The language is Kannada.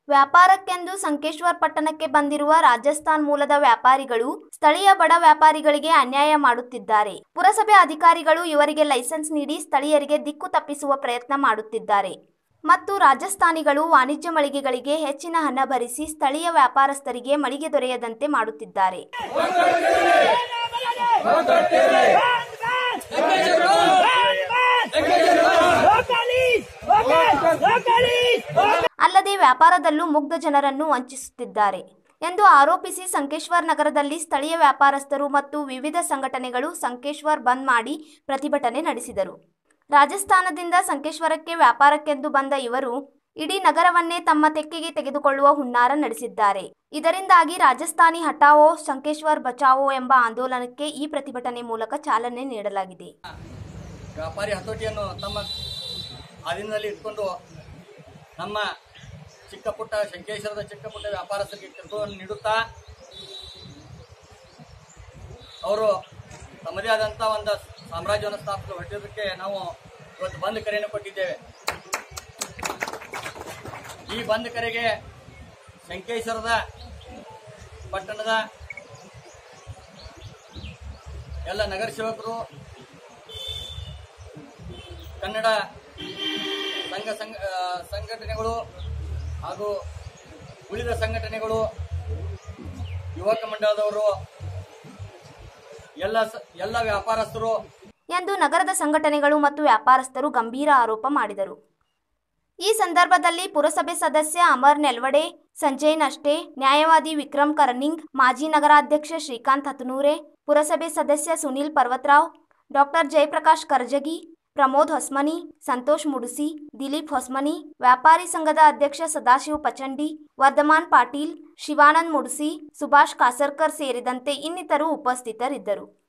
ವ್ಯಾಪಾರಕ್ಕೆಂದು ಸಂಕೇಶ್ವರ್ ಪಟ್ಟಣಕ್ಕೆ ಬಂದಿರುವ ರಾಜಸ್ಥಾನ್ ಮೂಲದ ವ್ಯಾಪಾರಿಗಳು ಸ್ಥಳೀಯ ಬಡ ವ್ಯಾಪಾರಿಗಳಿಗೆ ಅನ್ಯಾಯ ಮಾಡುತ್ತಿದ್ದಾರೆ ಪುರಸಭೆ ಅಧಿಕಾರಿಗಳು ಇವರಿಗೆ ಲೈಸೆನ್ಸ್ ನೀಡಿ ಸ್ಥಳೀಯರಿಗೆ ದಿಕ್ಕು ತಪ್ಪಿಸುವ ಪ್ರಯತ್ನ ಮಾಡುತ್ತಿದ್ದಾರೆ ಮತ್ತು ರಾಜಸ್ಥಾನಿಗಳು ವಾಣಿಜ್ಯ ಮಳಿಗೆಗಳಿಗೆ ಹೆಚ್ಚಿನ ಹಣ ಭರಿಸಿ ಸ್ಥಳೀಯ ವ್ಯಾಪಾರಸ್ಥರಿಗೆ ಮಳಿಗೆ ದೊರೆಯದಂತೆ ಮಾಡುತ್ತಿದ್ದಾರೆ ಅಲ್ಲದೆ ವ್ಯಾಪಾರದಲ್ಲೂ ಮುಗ್ಧ ಜನರನ್ನು ವಂಚಿಸುತ್ತಿದ್ದಾರೆ ಎಂದು ಆರೋಪಿಸಿ ಸಂಕೇಶ್ವರ್ ನಗರದಲ್ಲಿ ಸ್ಥಳೀಯ ವ್ಯಾಪಾರಸ್ಥರು ಮತ್ತು ವಿವಿಧ ಸಂಘಟನೆಗಳು ಸಂಕೇಶ್ವರ್ ಬಂದ್ ಮಾಡಿ ಪ್ರತಿಭಟನೆ ನಡೆಸಿದರು ರಾಜಸ್ಥಾನದಿಂದ ಸಂಕೇಶ್ವರಕ್ಕೆ ವ್ಯಾಪಾರಕ್ಕೆಂದು ಬಂದ ಇವರು ಇಡೀ ನಗರವನ್ನೇ ತಮ್ಮ ತೆಕ್ಕೆಗೆ ತೆಗೆದುಕೊಳ್ಳುವ ಹುನ್ನಾರ ನಡೆಸಿದ್ದಾರೆ ಇದರಿಂದಾಗಿ ರಾಜಸ್ಥಾನಿ ಹಟಾವೋ ಸಂಕೇಶ್ವರ್ ಬಚಾವೋ ಎಂಬ ಆಂದೋಲನಕ್ಕೆ ಈ ಪ್ರತಿಭಟನೆ ಮೂಲಕ ಚಾಲನೆ ನೀಡಲಾಗಿದೆ ವ್ಯಾಪಾರಿ ಹತೋಟಿಯನ್ನು ತಮ್ಮ ಅಧೀನದಲ್ಲಿ ಇಟ್ಕೊಂಡು ನಮ್ಮ ಚಿಕ್ಕ ಪುಟ್ಟ ಶಂಕೇಶ್ವರದ ಚಿಕ್ಕ ಪುಟ್ಟ ವ್ಯಾಪಾರಸ್ಥರಿಗೆ ಕಿರುಕುಳವನ್ನು ನೀಡುತ್ತಾ ಅವರು ತಮ್ಮದೇ ಆದಂಥ ಒಂದು ಸಾಮ್ರಾಜ್ಯವನ್ನು ಸ್ಥಾಪಿಸಲು ಹೊರಟಿದ್ದಕ್ಕೆ ನಾವು ಇವತ್ತು ಬಂದ್ ಕರೆಯನ್ನು ಕೊಟ್ಟಿದ್ದೇವೆ ಈ ಬಂದ್ ಕರೆಗೆ ಶಂಕೇಶ್ವರದ ಪಟ್ಟಣದ ಎಲ್ಲ ನಗರ ಸೇವಕರು ಕನ್ನಡ ಸಂಘ ಸಂಘ ಆ, ಸಂಘಟನೆಗಳು ಹಾಗೂ ಉಳಿದ ಸಂಘಟನೆಗಳು ಯುವಕ ಮಂಡಳದವರು ಎಲ್ಲ ಸ- ಎಲ್ಲ ವ್ಯಾಪಾರಸ್ಥರು ಎಂದು ನಗರದ ಸಂಘಟನೆಗಳು ಮತ್ತು ವ್ಯಾಪಾರಸ್ಥರು ಗಂಭೀರ ಆರೋಪ ಮಾಡಿದರು ಈ ಸಂದರ್ಭದಲ್ಲಿ ಪುರಸಭೆ ಸದಸ್ಯ ಅಮರ್ ನೆಲ್ವಡೆ ಸಂಜಯ್ ನಷ್ಟೆ ನ್ಯಾಯವಾದಿ ವಿಕ್ರಮ್ ಕರ್ನಿಂಗ್ ಮಾಜಿ ನಗರಾಧ್ಯಕ್ಷ ಶ್ರೀಕಾಂತ್ ಹತನೂರೆ ಪುರಸಭೆ ಸದಸ್ಯ ಸುನೀಲ್ ಪರ್ವತ್ರಾವ್ ಡಾಕ್ಟರ್ ಜಯಪ್ರಕಾಶ್ ಕರ್ಜಗಿ ಪ್ರಮೋದ್ ಹೊಸ್ಮನಿ ಸಂತೋಷ್ ಮುಡುಸಿ ದಿಲೀಪ್ ಹೊಸ್ಮನಿ ವ್ಯಾಪಾರಿ ಸಂಘದ ಅಧ್ಯಕ್ಷ ಸದಾಶಿವ ಪಚಂಡಿ ವರ್ಧಮಾನ್ ಪಾಟೀಲ್ ಶಿವಾನಂದ್ ಮುಡುಸಿ ಸುಭಾಷ್ ಕಾಸರ್ಕರ್ ಸೇರಿದಂತೆ ಇನ್ನಿತರು ಉಪಸ್ಥಿತರಿದ್ದರು